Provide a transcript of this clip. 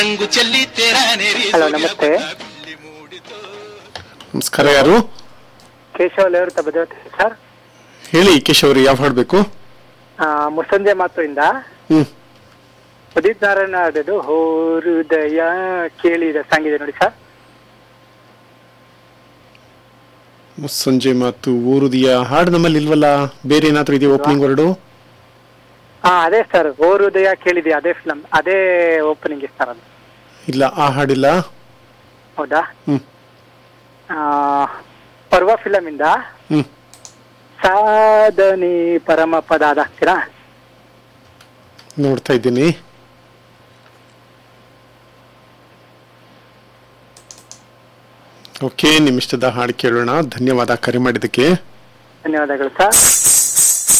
hello ನಮಸ್ತೆ ನಮಸ್ಕಾರ ಯಾರು ಕೇಶವ ಲೇವರ್ತ ಭದ್ರತೆ ಸರ್ ಹೇಳಿ ಕೇಶವ್ ಅವ್ರು ಯಾವ ಹಾಡ್ಬೇಕು ಆ, ಮುಸ್ಸಂಜೆ ಮಾತು ಇಂದ ಹ್ಮ್ ಉದಿತ್ ನಾರಾಯಣ ಹಾಡಿದ್ದು ಹೋ ಹೃದಯ ಕೇಳಿದ ಸಾಂಗ್ ಇದೆ ನೋಡಿ ಸರ್ ಸಂಜೆ ಮಾತು ಊರುದಿಯ ಹಾಡು ನಮ್ಮಲ್ಲಿ ಇಲ್ವಲ್ಲ ಬೇರೆ ಏನಾದ್ರೂ ಇದೆಯಾ ಓಪನಿಂಗ್ ವರ್ಡು ಹಾ ಅದೇ ಸರ್ ಓ ಹೃದಯ ಕೇಳಿದೆ ಅದೇ ಫಿಲಮ್ ಅದೇ ಓಪನಿಂಗ್ ಸರ್ ಅದು ಇಲ್ಲ ಆ ಹಾಡಿಲ್ಲ ಹೌದಾ ಹ್ಮ್ ಆ, ಪರ್ವ ಫಿಲಮ್ ಇಂದ ಹ್ಮ್ ಸಾಧನೆ ಪರಮ ಪದ ಅದಾಗ್ತೀರಾ ನೋಡ್ತಾ ಇದ್ದೀನಿ ಓಕೆ ನಿಮ್ಮಿಷ್ಟದ ಹಾಡು ಕೇಳೋಣ ಧನ್ಯವಾದ ಕರೆ ಮಾಡಿದ್ದಕ್ಕೆ ಧನ್ಯವಾದಗಳು ಸರ್